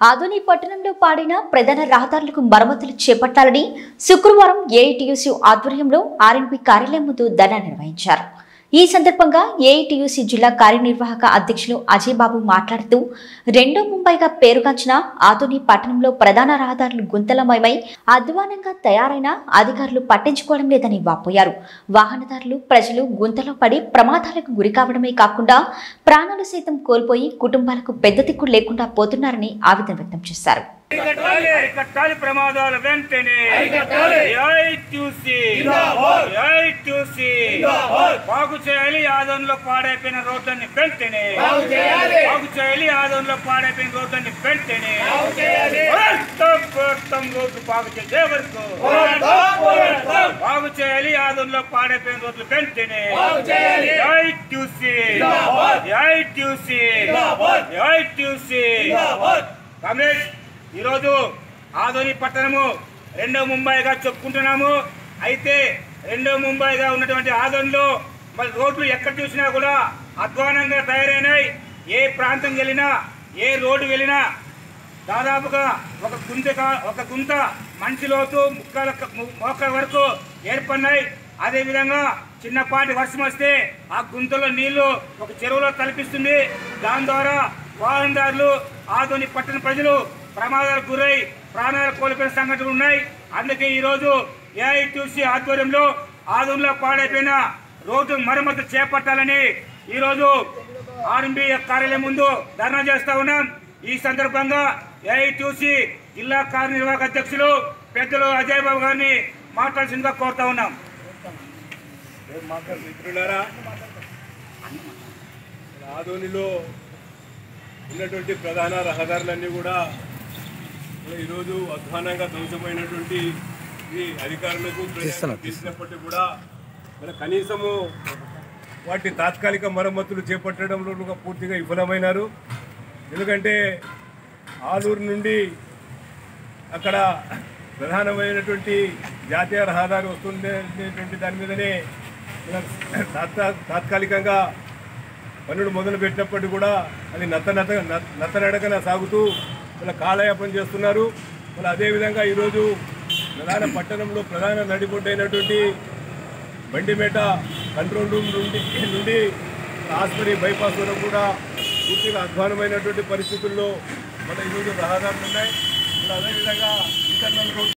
ఆధుని పట్టణంలో పాడిన ప్రధాన రహదారులకు మరమ్మతులు చేపట్టాలని శుక్రవారం ఏఐటియుసి ఆధ్వర్యంలో ఆర్ఎన్పి కార్యాలయం ముందు ధర్నా నిర్వహించారు ఈ సందర్భంగా ఏఐటియుసి జిల్లా కార్యనిర్వాహక అధ్యక్షులు అజయ్ బాబు మాట్లాడుతూ రెండో ముంబైగా పేరుగాంచిన ఆధుని పట్టణంలో ప్రధాన రహదారులు గుంతలమయమై అధ్వానంగా తయారైన అధికారులు పట్టించుకోవడం లేదని వాపోయారు వాహనదారులు ప్రజలు గుంతలో పడి ప్రమాదాలకు గురి కావడమే కాకుండా ప్రాణాలు సైతం కోల్పోయి కుటుంబాలకు పెద్ద దిక్కు లేకుండా పోతున్నారని ఆవేదన వ్యక్తం చేశారు అరికట్టాలి అరికట్టాలి ప్రమాదాలు వెంటనే ఏఐట్యూసీ ఏఐట్యూసీ బాగు చేయాలి ఆదంలో పాడైపోయిన రోడ్లన్నీ వెంటనే బాగు చేయాలి ఆదంలో పాడైపోయిన రోడ్లన్నీ వెంటనే పోరాటం, పోరాటం రోడ్లు బాగు చేసే వరకు బాగు చేయాలి ఆదంలో పాడైపోయిన రోడ్లు వెంటనే ఏఐట్యూసీ ఏఐట్యూసీ ఏఐట్యూసీ కామ్రేడ్ ఈరోజు ఆధోని పట్టణము రెండో ముంబైగా చెప్పుకుంటున్నాము అయితే రెండో ముంబైగా ఉన్నటువంటి ఆదోన్లో మరి రోడ్లు ఎక్కడ చూసినా కూడా అధ్వానంగా తయారైనాయి ఏ ప్రాంతం వెళ్ళినా ఏ రోడ్డు వెళ్ళినా దాదాపుగా ఒక గుంత కా- ఒక గుంత మనిషి లోతు ముక్కల మోకాల వరకు ఏర్పడినాయి అదేవిధంగా చిన్నపాటి వర్షం వస్తే ఆ గుంతలో నీళ్లు ఒక చెరువులో తలపిస్తుంది దాని ద్వారా వాహనదారులు ఆధుని పట్టణ ప్రజలు ప్రమాదాలకు గురై ప్రాణాలు కోల్పోయిన సంఘటనలు ఉన్నాయి అందుకే ఈరోజు ఏఐటీసీ ఆధ్వర్యంలో ఆధునిలో పాడైపోయిన రోడ్డు మరమ్మతు చేపట్టాలని ఈరోజు ఆర్ఎంబీ కార్యాలయం ముందు ధర్నా చేస్తా ఉన్నాం ఈ సందర్భంగా ఏఐటీసీ జిల్లా కార్యనిర్వాహక అధ్యక్షులు పెద్దలు అజయ్ బాబు గారిని మాట్లాడాల్సిందిగా కోరుతా ఉన్నాం మిత్రులారా ఆదోనిలో ఉన్నటువంటి ప్రధాన రహదారులన్నీ కూడా ఈరోజు అధ్వానంగా ధ్వంసమైనటువంటి ఈ అధికారులకు ప్రజలకు తెలిసినప్పటికీ కూడా మన కనీసము వాటి తాత్కాలిక మరమ్మతులు చేపట్టడంలో కూడా పూర్తిగా విఫలమైనారు ఎందుకంటే ఆలూరు నుండి అక్కడ ప్రధానమైనటువంటి జాతీయ రహదారి వస్తుండేటువంటి దాని మీదనే ఇలా తాత్కా- తాత్కాలికంగా పనులు మొదలు పెట్టినప్పటికీ కూడా అది నత్త నత్త నత్త నడకన సాగుతూ ఇలా కాలయాపన చేస్తున్నారు మళ్ళీ అదేవిధంగా ఈరోజు ప్రధాన పట్టణంలో ప్రధాన నడిబొడ్డు అయినటువంటి బండిమేట కంట్రోల్ రూమ్ నుండి నుండి ఆస్పరి బైపాస్ వరకు కూడా పూర్తిగా అధ్వానమైనటువంటి పరిస్థితుల్లో మన ఈరోజు రహదారులు ఉన్నాయి మరి అదేవిధంగా ఇంటర్నల్ రోడ్